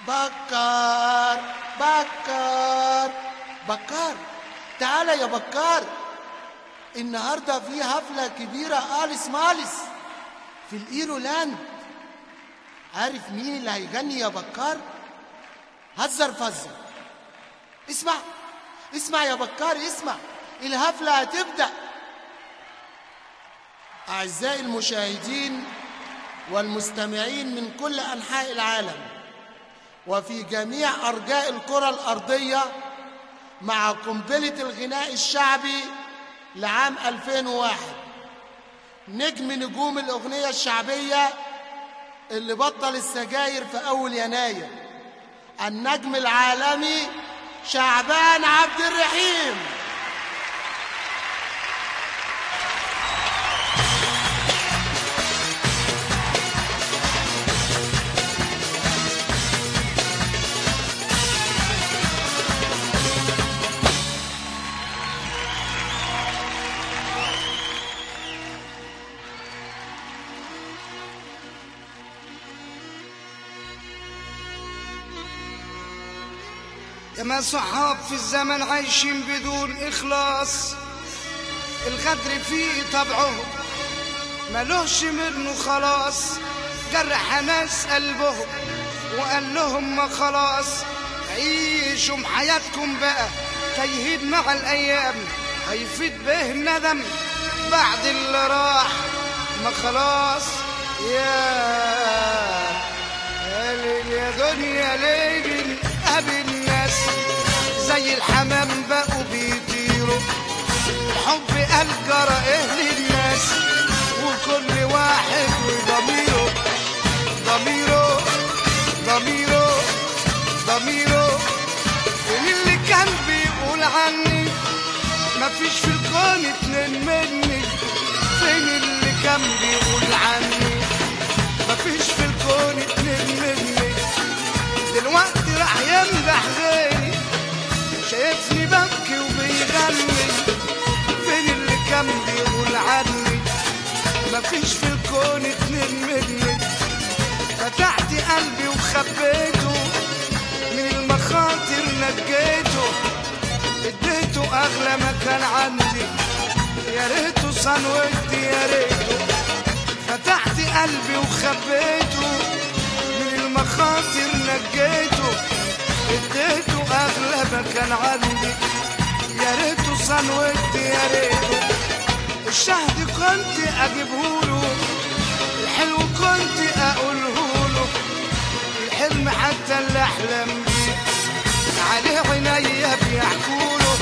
بكار بكار بكار تعالى يا بكار النهارده في حفلة كبيرة آليس مالس في الإيرو لاند عارف مين اللي هيغني يا بكار؟ هزر فزر اسمع اسمع يا بكار اسمع الحفلة هتبدأ أعزائي المشاهدين والمستمعين من كل أنحاء العالم وفي جميع أرجاء الكرة الأرضية مع قنبلة الغناء الشعبي لعام 2001 نجم نجوم الأغنية الشعبية اللي بطل السجاير في أول يناير النجم العالمي شعبان عبد الرحيم يا صحاب في الزمن عايشين بدون إخلاص الغدر فيه طبعهم ملوش منه خلاص جرح ناس قلبهم وقال لهم ما خلاص عيشوا حياتكم بقى تيهيد مع الأيام هيفيد به الندم بعد اللي راح ما خلاص يا يا ليل يا دنيا ليل قابل الناس زي الحمام بقوا بيطيروا الحب قال جرى ايه للناس وكل واحد وضميره ضميره ضميره ضميره فين اللي كان بيقول عني مفيش في الكون اتنين مني فين اللي كان بيقول عني مفيش في الكون اتنين مني دلوقتي راح يمدح غيري شايفني ببكي وبيغني فين اللي كان بيقول عني مفيش في الكون اتنين مني فتحت قلبي وخبيته من المخاطر نجيته اديته اغلى ما كان عندي يا ريته صان ودي يا ريته فتحت قلبي وخبيته من المخاطر نجيته اديته اغلى ما كان عندي يا ريته صان ودي يا ريته الشهد كنت اجيبهوله الحلو كنت اقولهوله الحلم حتى اللي احلم بيه عليه عينيا بيحكوله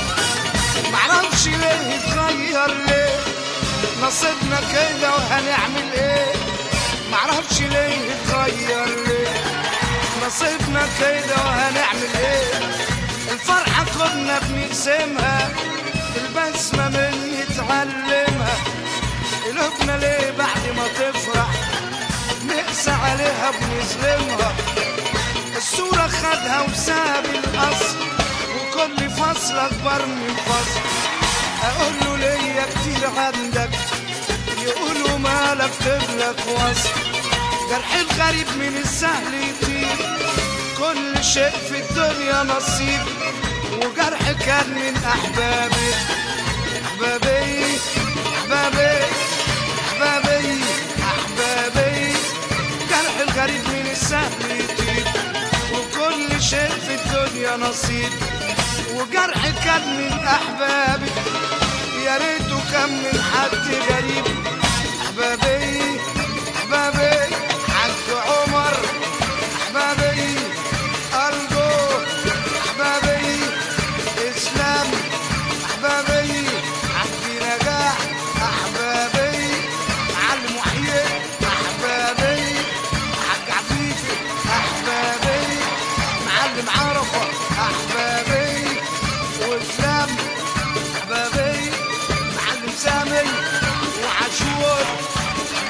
معرفش ليه اتغير ليه نصيبنا كده وهنعمل ايه معرفش ليه اتغير ليه نصيبنا كده وهنعمل ايه الفرحة كنا بنقسمها البسمة مني تعلمها قلوبنا ليه بعد ما تفرح نقسى عليها بنظلمها الصورة خدها وساب الأصل وكل فصل أكبر من فصل أقول له ليا كتير عندك يقولوا مالك تبلك وصل جرح الغريب من السهل يطير كل شيء في الدنيا نصيب وجرح كان من أحبابي أحبابي أحبابي أحبابي أحبابي جرح الغريب من السهل يطير وكل شيء في الدنيا نصيب وجرح كان من أحبابي يا ريته كان من حد غريب أحبابي أحبابي حاج عمر أحبابي أرجو أحبابي إسلام أحبابي عبد نجاح أحبابي معلم وحيد أحبابي حاج عفيفي أحبابي معلم عرفة أحبابي وإسلام أحبابي معلم سامي وعاشور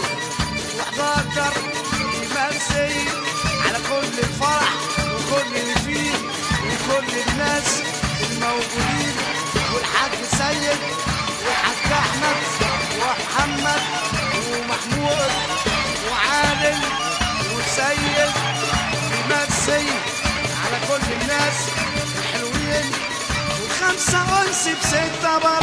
و11 يمسي على كل الفرح وكل اللي فيه وكل الناس الموجودين والحاج سيد والحاج احمد ومحمد ومحمود وعادل وسيد يمسي على كل الناس الحلوين وخمسة أنس بستة برا